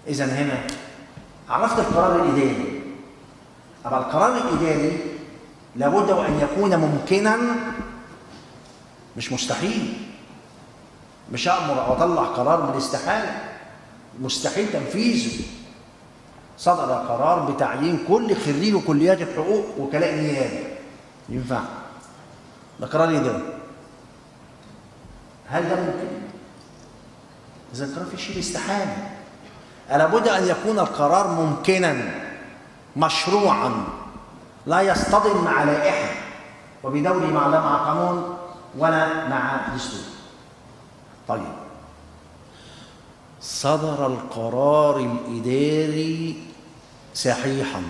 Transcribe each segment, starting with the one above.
إذا هنا عرفت القرار الإداري أبقى القرار الإداري لابد وأن يكون ممكنا مش مستحيل مش أأمر أو أطلع قرار من الاستحالة مستحيل تنفيذه صدر قرار بتعيين كل خريج كليات الحقوق وكلاء نيابه ينفع ده قرار إداري هل ده ممكن؟ إذا القرار في شيء استحالة لابد أن يكون القرار ممكنا مشروعا لا يصطدم مع لائحة وبدوري مع لا مع قانون ولا مع دستور طيب صدر القرار الإداري صحيحا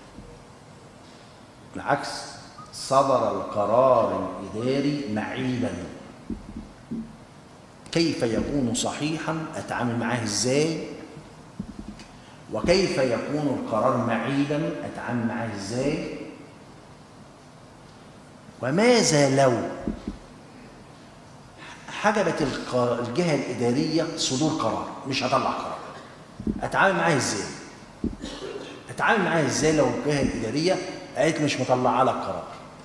بالعكس صدر القرار الإداري معيبا كيف يكون صحيحا أتعامل معاه إزاي وكيف يكون القرار معيبا أتعامل معاه إزاي وماذا لو حجبت الجهة الإدارية صدور قرار مش هطلع قرار أتعامل معاه إزاي أتعامل معاه إزاي لو الجهة الإدارية قالت مش مطلعة لك قرار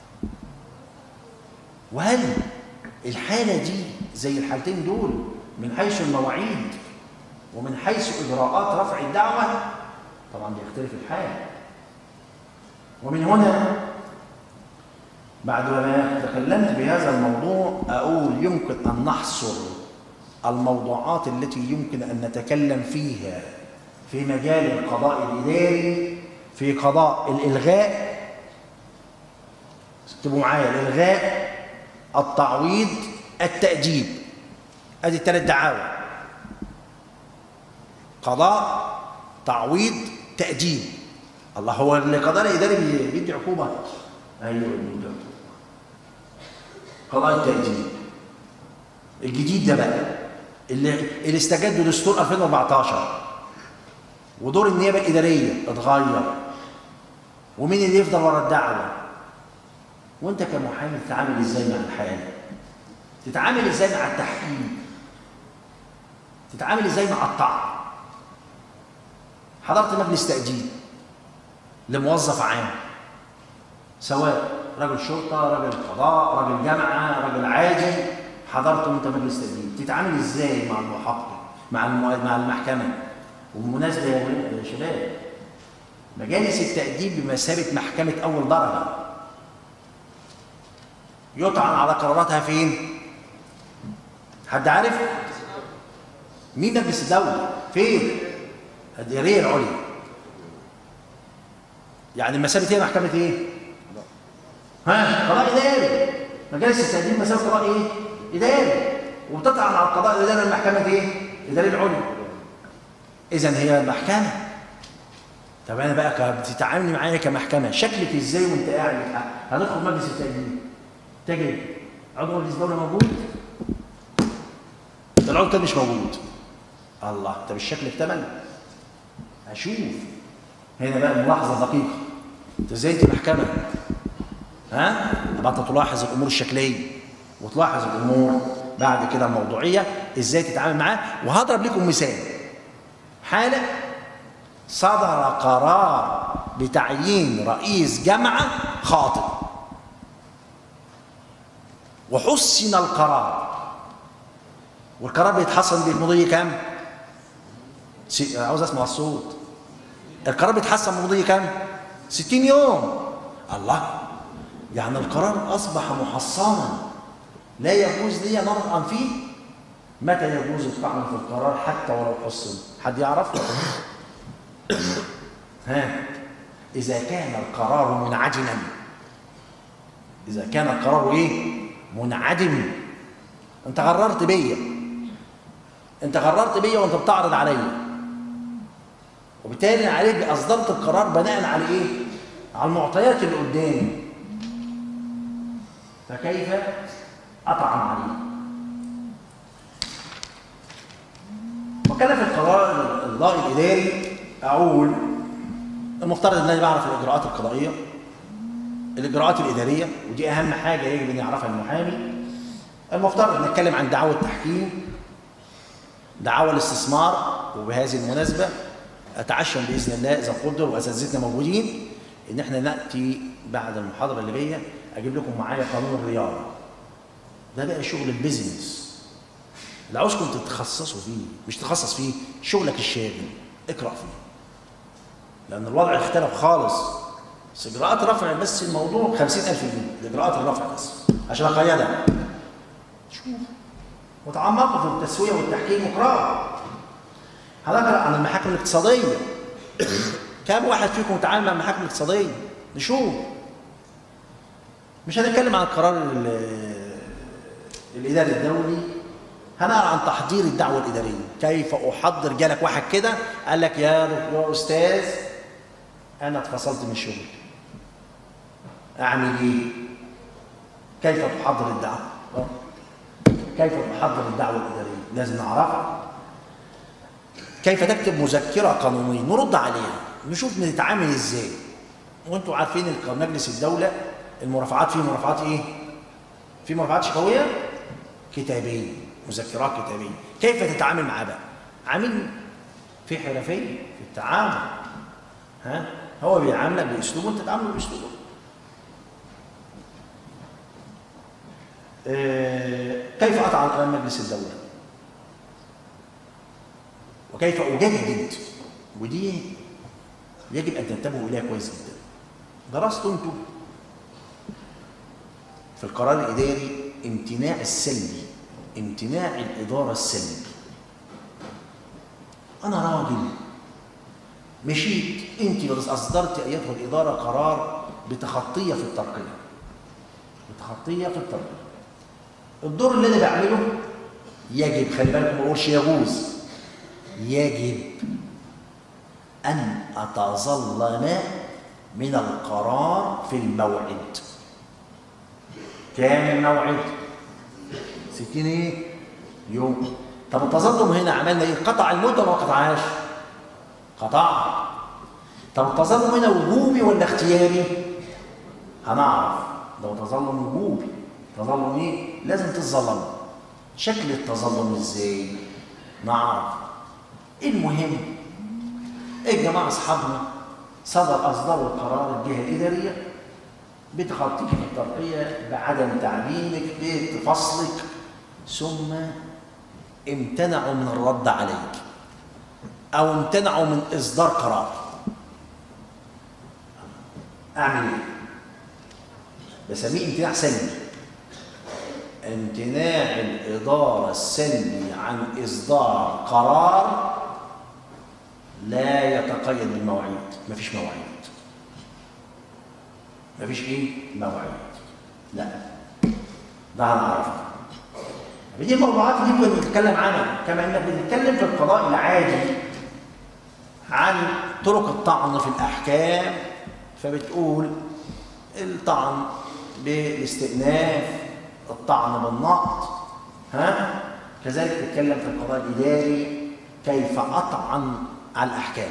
وهل الحالة دي زي الحالتين دول من حيث المواعيد ومن حيث إجراءات رفع الدعوة طبعا بيختلف الحال ومن هنا بعد ما تكلمت بهذا الموضوع أقول يمكن أن نحصر الموضوعات التي يمكن أن نتكلم فيها في مجال القضاء الإداري في قضاء الإلغاء اكتبوا معايا الإلغاء التعويض التأديب ادي الثلاث دعاوى قضاء تعويض تأديب الله هو القضاء الإداري بيدي عقوبة أيوه بيدي عقوبة قضاء التأديب الجديد ده بقى اللي, اللي استجد دستور 2014 ودور النيابة الإدارية اتغير ومين اللي يفضل ورا الدعوة وانت كمحامي تتعامل ازاي مع الحالة تتعامل ازاي مع التحقيق تتعامل ازاي مع الطعن حضرت مجلس تأديب لموظف عام سواء رجل شرطة رجل قضاء رجل جامعة رجل عادي حضرت انت مجلس تأديب تتعامل ازاي مع المحقق مع مع المحكمة وبالمناسبة يا شباب مجالس التأديب بمثابة محكمة أول درجة يطعن على قراراتها فين؟ حد عارف؟ مين مجلس الدولة؟ فين؟ الإدارية العليا يعني المثابة هي محكمة إيه؟ ها؟ قضاء إداري مجالس التأديب مثابة قضاء إيه؟ إداري وبتطعن على القضاء الإداري المحكمة إيه؟ الإدارية العليا إذا هي محكمة طب أنا بقى بتتعاملي معايا كمحكمة شكلك إزاي وأنت قاعد هندخل مجلس التأديب تجد عضو مجلس الدولة موجود العضو التاني مش موجود الله طب الشكل اكتمل اشوف هنا بقى ملاحظه دقيقه انت ازاي انت محكمه ها يبقى انت تلاحظ الامور الشكليه وتلاحظ الامور بعد كده الموضوعيه ازاي تتعامل معاه وهضرب لكم مثال حاله صدر قرار بتعيين رئيس جامعه خاطئ وحسن القرار والقرار بيتحسن بمضي كام؟ سي... عاوز اسمع الصوت القرار بيتحسن بمضي كام؟ 60 يوم الله يعني القرار اصبح محصنا لا يجوز لي نطعن فيه متى يجوز الطعن في القرار حتى ولو حسن حد يعرف ها اذا كان القرار منعدما اذا كان القرار ايه منعدم انت غررت بيا انت غررت بيا وانت بتعرض عليا وبالتالي عليك اصدرت القرار بناء على ايه على المعطيات اللي قدامي فكيف اطعن عليه وكان في القرار القضاء الاداري اقول المفترض ان انا بعرف الاجراءات القضائيه الاجراءات الاداريه ودي اهم حاجه يجب ان يعرفها المحامي المفترض نتكلم عن دعوى التحكيم دعوى الاستثمار وبهذه المناسبه اتعشم باذن الله اذا قدر واساتذتنا موجودين ان احنا ناتي بعد المحاضره اللي جايه اجيب لكم معايا قانون الرياضه ده بقى شغل البيزنس اللي عاوزكم تتخصصوا فيه مش تتخصص فيه شغلك الشاغل اقرا فيه لان الوضع اختلف خالص بس اجراءات رفع بس الموضوع 50000 جنيه اجراءات الرفع بس عشان اقيدها شوف وتعمقوا في التسويه والتحكيم واقرأوا هنقرا عن المحاكم الاقتصاديه كم واحد فيكم تعامل مع المحاكم الاقتصاديه نشوف مش هنتكلم عن القرار ال- الاداري الدولي هنقرا عن تحضير الدعوه الاداريه كيف احضر جالك واحد كده قال لك يا دكتور استاذ انا اتفصلت من الشغل اعمل ايه كيف تحضر الدعوه آه. كيف تحضر الدعوه الاداريه لازم نعرفها كيف تكتب مذكره قانونيه نرد عليها نشوف نتعامل ازاي وانتم عارفين الق- مجلس الدوله المرافعات فيه مرافعات ايه في مرافعات شفويه كتابيه مذكرات كتابيه كيف تتعامل معاه بقى عامل في حرفيه في التعامل ها هو بيعاملك باسلوبه وانت تتعامل باسلوبه آه، كيف اطعن امام مجلس الدوله وكيف اجدد ودي يجب ان تنتبهوا اليها كويس جدا درستوا انتوا في القرار الاداري امتناع السلبي امتناع الاداره السلبي انا راجل مشيت انت اصدرت ايتها الاداره قرار بتخطيه في الترقيه بتخطيه في الترقيه الدور اللي انا بعمله يجب خلي بالك ما بقولش يجوز يجب ان اتظلم من القرار في الموعد كام الموعد 60 ايه يوم طب التظلم هنا عملنا ايه قطع المده ولا ما قطعهاش قطع طب التظلم هنا وجوبي ولا اختياري هنعرف لو تظلم وجوبي تظلم ايه لازم تتظلم شكل التظلم ازاي نعرف المهم الجماعه اصحابنا صدر اصدروا القرار الجهه الاداريه بتخطيك في الترقيه بعدم تعليمك بفصلك ثم امتنعوا من الرد عليك او امتنعوا من اصدار قرار اعمل ايه بسميه امتناع سلبي امتناع الاداره السلبي عن اصدار قرار لا يتقيد بالمواعيد مفيش مواعيد مفيش ايه مواعيد لا ده هنعرفها دي الموضوعات دي كنا بنتكلم عنها كما انك بتتكلم في القضاء العادي عن طرق الطعن في الاحكام فبتقول الطعن بالاستئناف الطعن بالنقض ها كذلك تتكلم في القضاء الاداري كيف اطعن على الاحكام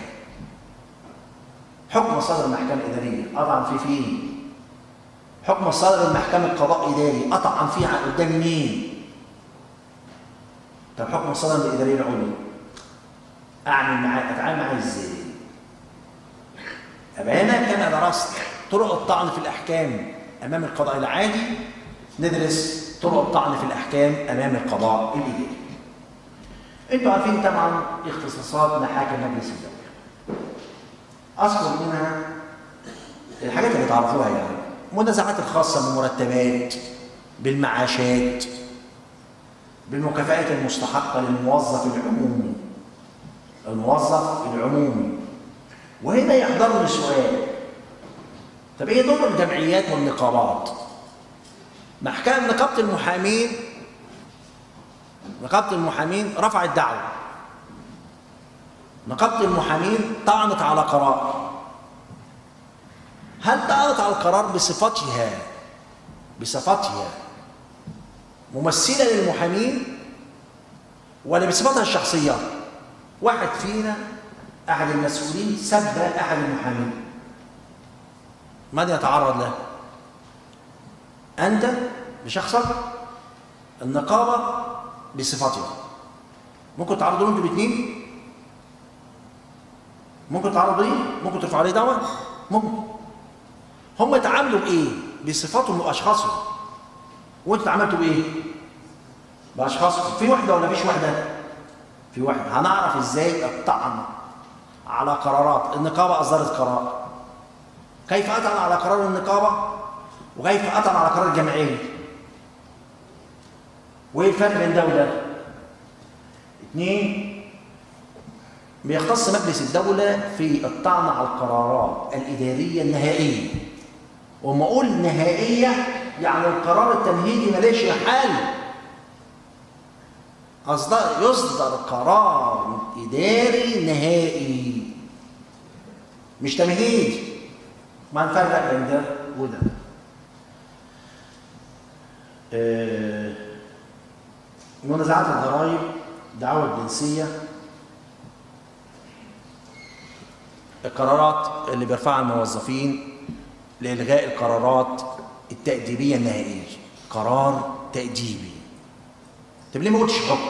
حكم صدر المحكمه الاداريه اطعن فيه فين حكم صدر المحكمه القضاء الاداري اطعن فيه عن قدام مين طب حكم الصدمه الاداريه العليا اعمل معاه اتعامل معاه ازاي ابقى هنا كان درست طرق الطعن في الاحكام امام القضاء العادي ندرس طرق الطعن في الاحكام امام القضاء الاداري انتوا عارفين طبعا اختصاصات محاكم مجلس الدوله اذكر منها الحاجات اللي تعرفوها يعني المنازعات الخاصه بالمرتبات بالمعاشات بالمكافآت المستحقة للموظف العمومي الموظف العمومي وهنا يحضر لي سؤال طب ايه دور الجمعيات والنقابات محكمة نقابة المحامين نقابة المحامين رفعت دعوة نقابة المحامين طعنت على قرار هل طعنت على القرار بصفتها بصفتها ممثلة للمحامين ولا بصفتها الشخصية واحد فينا أحد المسؤولين سب أحد المحامين من يتعرض له أنت بشخصك النقابة بصفتها ممكن تعرضوا انتوا الاثنين ممكن تعرضوا ليه ممكن ترفعوا عليه دعوه ممكن هم اتعاملوا بايه بصفاتهم واشخاصهم وانتوا اتعاملتوا بايه باشخاصهم في وحده ولا مفيش وحده في وحده هنعرف ازاي الطعن على قرارات النقابه اصدرت قرار كيف اطعن على قرار النقابه وكيف اطعن على قرار الجمعيه وايه الفرق بين ده وده اثنين بيختص مجلس الدولة في الطعن على القرارات الإدارية النهائية وما أقول نهائية يعني القرار التمهيدي ماليش حل أصدر يصدر قرار إداري نهائي مش تمهيدي ما نفرق بين ده وده آه، منازعات الضرائب دعوة الجنسية القرارات اللي بيرفعها الموظفين لإلغاء القرارات التأديبية النهائية قرار تأديبي طب ليه ما قلتش حكم؟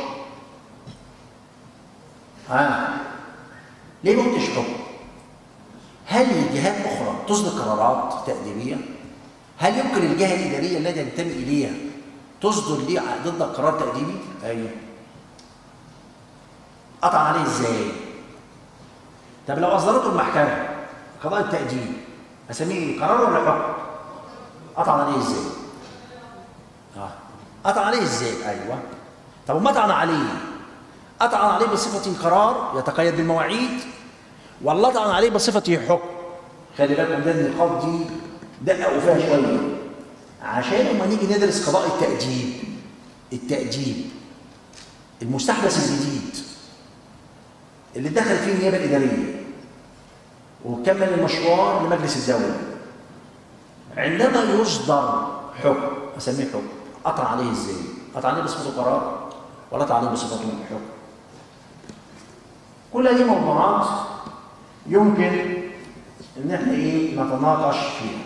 ها ليه ما قلتش حكم؟ هل جهات أخرى تصدر قرارات تأديبية؟ هل يمكن الجهة الإدارية التي ينتمي إليها تصدر ليه ضد قرار تأديبي؟ أيوه قطع عليه إزاي؟ طب لو اصدرته المحكمه قضاء التأديب اسميه ايه؟ قرار ولا حكم؟ قطع عليه ازاي؟ اه قطع عليه ازاي؟ ايوه طب وما طعن عليه؟ قطع عليه بصفة قرار يتقيد بالمواعيد ولا طعن عليه بصفة حكم؟ خلي بالكم ده النقاط دي دققوا فيها شويه عشان لما نيجي ندرس قضاء التأديب التأديب المستحدث الجديد اللي دخل فيه النيابه الاداريه وكمل المشوار لمجلس الدوله عندما يصدر حكم اسميه حكم قطع عليه ازاي؟ قطع عليه بصفته قرار ولا قطع عليه بصفته حكم كل هذه موضوعات يمكن ان احنا ايه نتناقش فيها